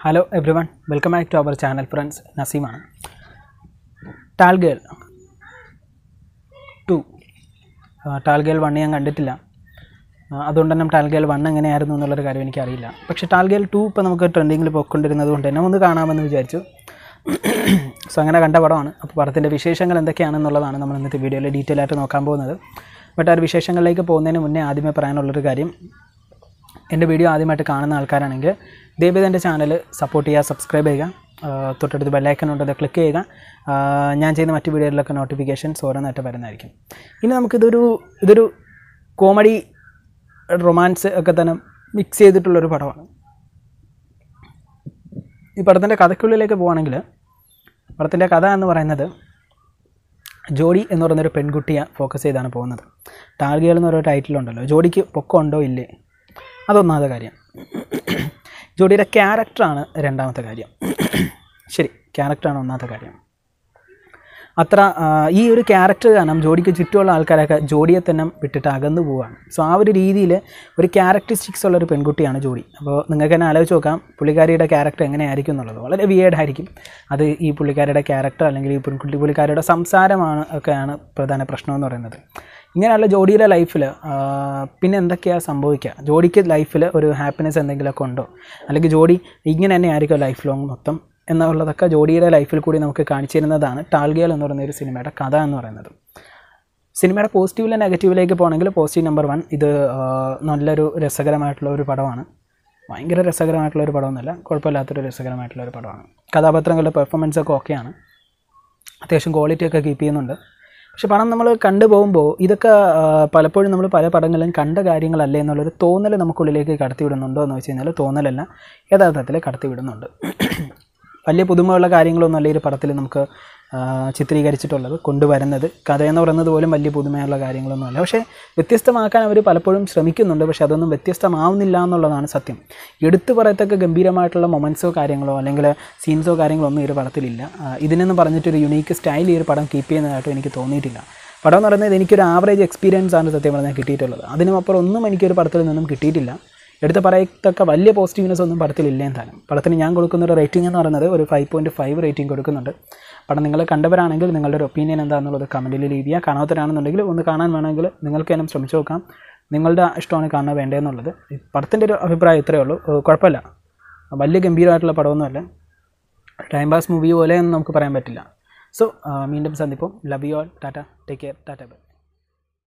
hello everyone welcome back to our channel friends നസീമാണ് tall girl two tall girl one ഞാൻ കണ്ടിട്ടില്ല ആ, അതുകൊണ്ട് തന്നെ ടാൽഗേൾ വൺ എങ്ങനെയായിരുന്നു എന്നുള്ളൊരു കാര്യം എനിക്കറിയില്ല പക്ഷേ ടാൽഗേൾ ടു ഇപ്പോൾ നമുക്ക് ട്രെൻഡിങ്ങിൽ പോയിക്കൊണ്ടിരുന്നത് കൊണ്ട് തന്നെ ഒന്ന് കാണാമെന്ന് വിചാരിച്ചു സോ അങ്ങനെ കണ്ട പടമാണ് അപ്പോൾ പടത്തിൻ്റെ വിശേഷങ്ങൾ എന്തൊക്കെയാണെന്നുള്ളതാണ് നമ്മൾ ഇന്നത്തെ വീഡിയോയിൽ ഡീറ്റെയിൽ ആയിട്ട് നോക്കാൻ പോകുന്നത് ബട്ട് ആ ഒരു വിശേഷങ്ങളിലേക്ക് പോകുന്നതിന് മുന്നേ ആദ്യമേ പറയാനുള്ളൊരു കാര്യം എൻ്റെ വീഡിയോ ആദ്യമായിട്ട് കാണുന്ന ആൾക്കാരാണെങ്കിൽ ദയവേദ എൻ്റെ ചാനൽ സപ്പോർട്ട് ചെയ്യുക സബ്സ്ക്രൈബ് ചെയ്യുക ആ, തൊട്ടടുത്ത് ബെല്ലൈക്കൺ ഉണ്ട് അത് ക്ലിക്ക് ചെയ്യുക ആ, ഞാൻ ചെയ്യുന്ന മറ്റ് വീഡിയോയിലൊക്കെ നോട്ടിഫിക്കേഷൻസ് ഓരോന്നായിട്ട് വരുന്നതായിരിക്കും ഇനി നമുക്കിതൊരു ഇതൊരു കോമഡി റൊമാൻസ് ഒക്കെ തന്നെ മിക്സ് ചെയ്തിട്ടുള്ളൊരു പടമാണ് ഈ പടത്തിൻ്റെ കഥയ്ക്കുള്ളിലേക്ക് പോവുകയാണെങ്കിൽ പടത്തിൻ്റെ കഥ എന്ന് പറയുന്നത് ജോഡി എന്ന് പറയുന്നൊരു പെൺകുട്ടിയെ ഫോക്കസ് ചെയ്താണ് പോകുന്നത് ടാർഗികൾ എന്ന് പറയുന്ന ടൈറ്റിലുണ്ടല്ലോ ജോഡിക്ക് പൊക്കമുണ്ടോ ഇല്ലേ അതൊന്നാമത്തെ കാര്യം ജോഡിയുടെ ക്യാരക്ടറാണ് രണ്ടാമത്തെ കാര്യം ശരി ക്യാരക്ടറാണ് ഒന്നാമത്തെ കാര്യം അത്ര ആ, ഈ ഒരു ക്യാരക്ടർ കാരണം ജോഡിക്ക് ചുറ്റുമുള്ള ആൾക്കാരൊക്കെ ജോഡിയെ തന്നെ വിട്ടിട്ട് അകന്നു പോവുകയാണ് സോ ആ ഒരു രീതിയിൽ ഒരു ക്യാരക്ടറിസ്റ്റിക്സ് ഉള്ള ഒരു പെൺകുട്ടിയാണ് ജോഡി അപ്പോൾ നിങ്ങൾക്ക് തന്നെ ആലോചിച്ച് നോക്കാം പുള്ളിക്കാരിയുടെ ക്യാരക്ടർ എങ്ങനെയായിരിക്കും എന്നുള്ളത് വളരെ വിയേഡ് ആയിരിക്കും അത് ഈ പുള്ളിക്കാരിയുടെ ക്യാരക്ടർ അല്ലെങ്കിൽ ഈ പെൺകുട്ടി പുള്ളിക്കാരിയുടെ സംസാരമാണ് ഒക്കെയാണ് പ്രധാന പ്രശ്നം എന്ന് പറയുന്നത് ഇങ്ങനെയുള്ള ജോഡിയുടെ ലൈഫിൽ പിന്നെ എന്തൊക്കെയാണ് സംഭവിക്കുക ജോഡിക്ക് ലൈഫിൽ ഒരു ഹാപ്പിനെസ് എന്തെങ്കിലുമൊക്കെ ഉണ്ടോ അല്ലെങ്കിൽ ജോഡി ഇങ്ങനെ തന്നെ ആയിരിക്കും ലൈഫ് ലോങ് മൊത്തം എന്നുള്ളതൊക്കെ ജോഡിയുടെ ലൈഫിൽ കൂടി നമുക്ക് കാണിച്ചു തരുന്നതാണ് ടാൽഗിയൽ എന്ന് പറയുന്ന ഒരു സിനിമയുടെ കഥ എന്ന് പറയുന്നത് സിനിമയുടെ പോസിറ്റീവിലെ നെഗറ്റീവിലേക്ക് പോകണമെങ്കിൽ പോസിറ്റീവ് നമ്പർ വൺ ഇത് ആ, നല്ലൊരു രസകരമായിട്ടുള്ള ഒരു പടമാണ് ഭയങ്കര രസകരമായിട്ടുള്ള ഒരു പടമൊന്നുമല്ല കുഴപ്പമില്ലാത്തൊരു രസകരമായിട്ടുള്ള ഒരു പടമാണ് കഥാപാത്രങ്ങളുടെ പെർഫോമൻസ് ഒക്കെ ഓക്കെയാണ് അത്യാവശ്യം ക്വാളിറ്റി ഒക്കെ കീപ്പ് ചെയ്യുന്നുണ്ട് പക്ഷെ പടം നമ്മൾ കണ്ടു പോകുമ്പോൾ ഇതൊക്കെ ആ, പലപ്പോഴും നമ്മൾ പല പടങ്ങളിലും കണ്ട കാര്യങ്ങളല്ലേ എന്നുള്ളൊരു തോന്നൽ നമുക്കുള്ളിലേക്ക് കടത്തിവിടുന്നുണ്ടോ എന്ന് വെച്ച് കഴിഞ്ഞാൽ തോന്നലല്ല യഥാർത്ഥത്തിൽ കടത്തിവിടുന്നുണ്ട് വലിയ പുതുമയുള്ള കാര്യങ്ങളൊന്നും അല്ല ഈ ഒരു പടത്തിൽ നമുക്ക് ആ, ചിത്രീകരിച്ചിട്ടുള്ളത് കൊണ്ടുവരുന്നത് കഥയെന്ന് പറയുന്നത് പോലും വലിയ പുതുമയുള്ള കാര്യങ്ങളൊന്നും അല്ല പക്ഷേ വ്യത്യസ്തമാക്കാൻ അവർ പലപ്പോഴും ശ്രമിക്കുന്നുണ്ട് പക്ഷേ അതൊന്നും വ്യത്യസ്തമാവുന്നില്ല എന്നുള്ളതാണ് സത്യം എടുത്തു പറയത്തക്ക ഗംഭീരമായിട്ടുള്ള മൊമെൻറ്റ്സോ കാര്യങ്ങളോ അല്ലെങ്കിൽ സീൻസോ കാര്യങ്ങളോ ഒന്നും ഈ ഒരു പടത്തിലില്ല ആ, ഇതിനെന്ന് പറഞ്ഞിട്ടൊരു യുണീക്ക് സ്റ്റൈൽ ഈ ഒരു പടം കീപ്പ് ചെയ്യുന്നതായിട്ടും എനിക്ക് തോന്നിയിട്ടില്ല പടം എന്ന് പറയുന്നത് എനിക്കൊരു ആവറേജ് എക്സ്പീരിയൻസ് ആണ് സത്യം പറഞ്ഞാൽ കിട്ടിയിട്ടുള്ളത് അതിനുമപ്പുറം ഒന്നും എനിക്കൊരു പടത്തിൽ നിന്നും കിട്ടിയിട്ടില്ല എടുത്ത് പറയത്തക്ക വലിയ പോസിറ്റീവ്നെസ് ഒന്നും പടത്തിലില്ല എന്തായാലും പടത്തിന് ഞാൻ കൊടുക്കുന്ന ഒരു റേറ്റിംഗ് എന്ന് പറയുന്നത് ഒരു ഫൈവ് പോയിൻറ്റ് ഫൈവ് റേറ്റിംഗ് കൊടുക്കുന്നുണ്ട് പടം നിങ്ങൾ കണ്ടവരാണെങ്കിൽ നിങ്ങളുടെ ഒരു ഒപ്പീനിയൻ എന്താണെന്നുള്ളത് കമൻറ്റിൽ ലീവ് ചെയ്യുക കാണാത്തവരാണെന്നുണ്ടെങ്കിൽ ഒന്ന് കാണാൻ വേണമെങ്കിൽ നിങ്ങൾക്ക് തന്നെ ശ്രമിച്ചു നോക്കാം നിങ്ങളുടെ ഇഷ്ടമാണ് കാണാൻ വേണ്ടതെന്നുള്ളത് ഈ പടത്തിൻ്റെ ഒരു അഭിപ്രായം ഇത്രയേ ഉള്ളൂ ഏഹ് കുഴപ്പമില്ല വലിയ ഗംഭീരമായിട്ടുള്ള പടമൊന്നുമല്ല ടൈം പാസ് മൂവി പോലെ ഒന്നും നമുക്ക് പറയാൻ പറ്റില്ല സോ വീണ്ടും സന്ദിപ്പം love you all tata take care tata by